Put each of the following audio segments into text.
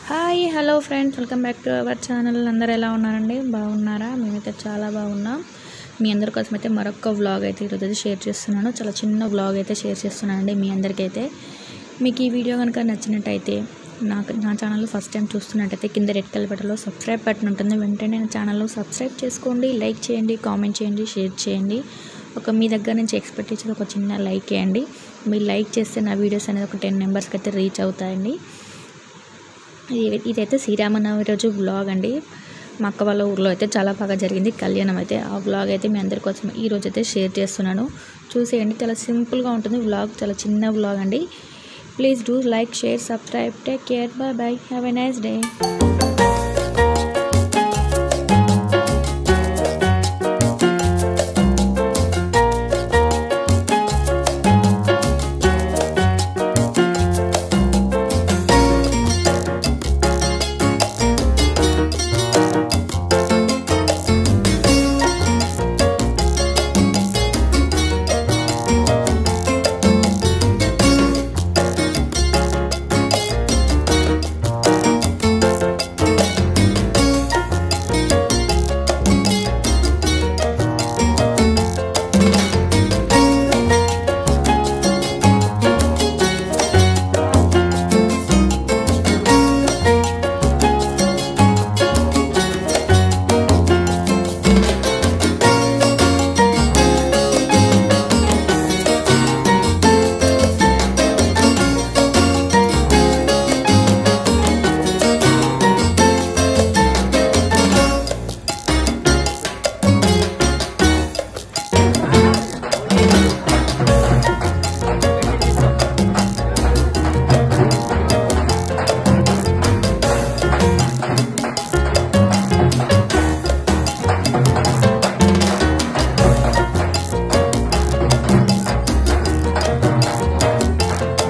hi hello friends welcome back to our channel అందరూ ఎలా ఉన్నారండి బాగున్నారా మేమైతే చాలా బాగున్నాం మీ అందరి కోసం అయితే మరొక వ్లాగ్ అయితే ఈరోజు అయితే షేర్ చేస్తున్నాను చాలా చిన్న వ్లాగ్ అయితే షేర్ చేస్తున్నానండి మీ అందరికైతే మీకు ఈ వీడియో కనుక నచ్చినట్టయితే నాకు నా ఛానల్ ఫస్ట్ టైం చూస్తున్నట్టయితే కింద రెడ్ కలర్ బటన్లో సబ్స్క్రైబ్ బటన్ ఉంటుంది వెంటనే నా ఛానల్లో సబ్స్క్రైబ్ చేసుకోండి లైక్ చేయండి కామెంట్ చేయండి షేర్ చేయండి ఒక మీ దగ్గర నుంచి ఎక్స్పెక్ట్ చేసేది ఒక చిన్న లైక్ చేయండి మీరు లైక్ చేస్తే నా వీడియోస్ అనేది ఒక టెన్ మెంబర్స్కి అయితే రీచ్ అవుతాయండి ఇది- ఇదైతే శ్రీరామనవమి రోజు వ్లాగ్ అండి మా అక్క వాళ్ళ ఊర్లో అయితే చాలా బాగా జరిగింది కళ్యాణం అయితే ఆ వ్లాగ్ అయితే మీ అందరి కోసం ఈ రోజు అయితే షేర్ చేస్తున్నాను చూసేయండి చాలా సింపుల్గా ఉంటుంది వ్లాగ్ చాలా చిన్న వ్లాగ్ అండి please do like share subscribe take care bye bye have a nice day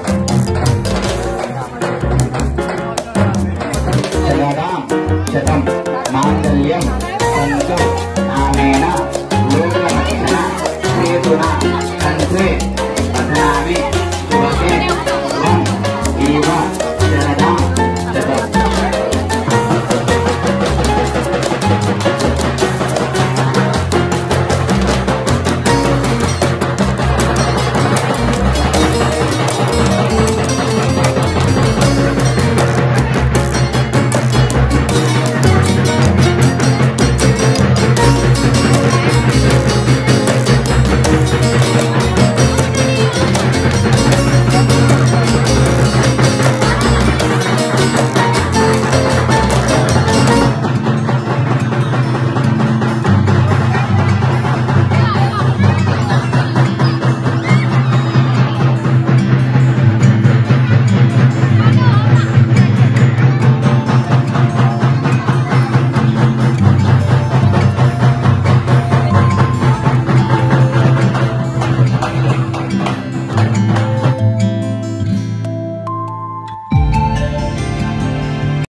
శతరాం శతం